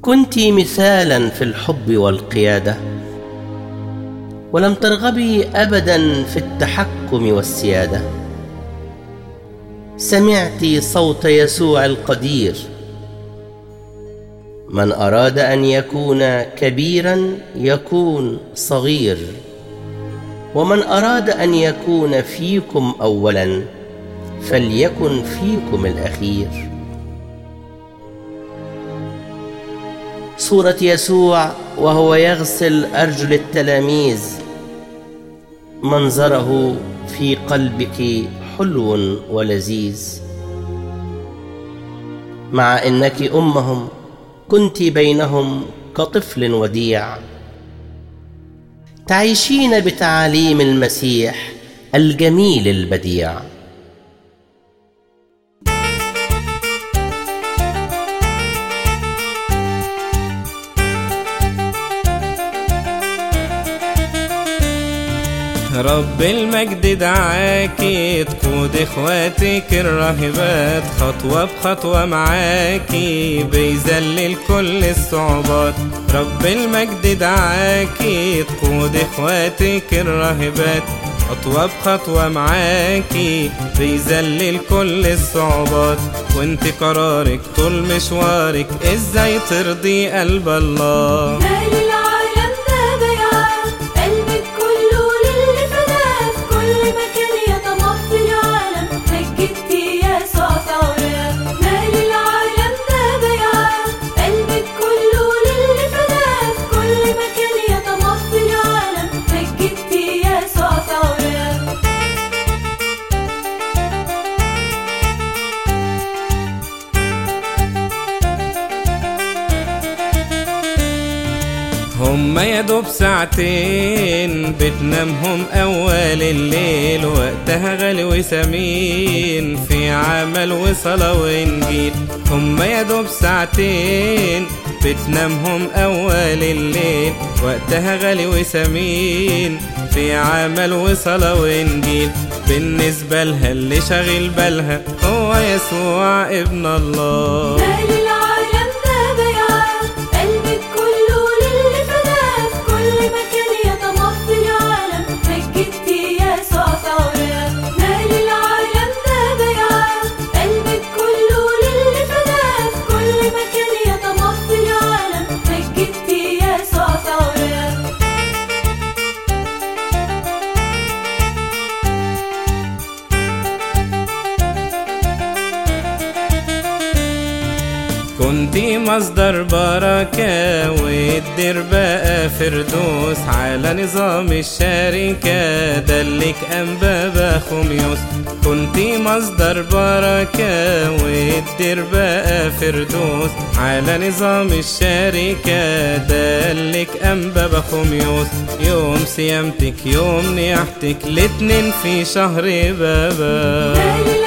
كنت مثالا في الحب والقياده ولم ترغبي ابدا في التحكم والسياده سمعت صوت يسوع القدير من اراد ان يكون كبيرا يكون صغير ومن اراد ان يكون فيكم اولا فليكن فيكم الاخير صوره يسوع وهو يغسل ارجل التلاميذ منظره في قلبك حلو ولذيذ مع انك امهم كنت بينهم كطفل وديع تعيشين بتعاليم المسيح الجميل البديع رب المجد دعاكي تقود اخواتك الراهبات خطوة بخطوة معاكي بيذلل كل الصعوبات رب المجد دعاكي تقود اخواتك الراهبات خطوة بخطوة معاكي بيذلل كل الصعوبات وانت قرارك طول مشوارك ازاي ترضي قلب الله مال العالم ده بيعان قلبك كله للي فداه في كل مكان يطمع في العالم مجدتي يسوع في علاه مال العالم ده بيعان قلبك كله للي فداه في كل مكان يطمع في العالم مجدتي يسوع في علاه هما يا دوب ساعتين بتنامهم اول الليل وقتها غالي وثمين في عمل وصلاة وانجيل هما يا دوب ساعتين بتنامهم اول الليل وقتها غالي وثمين في عمل وصلاة وانجيل بالنسبة لها اللي شاغل بالها هو يسوع ابن الله مال العالم ده بيعان قلبك كله للي فداه في كل مكان يطمع في العالم مجدتي يسوع في علاه مال العالم ده بيعان قلبك كله للي فداه في كل مكان يطمع في العالم مجدتي يسوع في علاه كنتي مصدر بركة والدير بقى فردوس على نظام الشركة دلك أنباب خميوس كنتي مصدر بركة والدير بقى فردوس على نظام الشركة دلك أنباب خميوس يوم صيامتك يوم نياحتك الاتنين في شهر بابا مال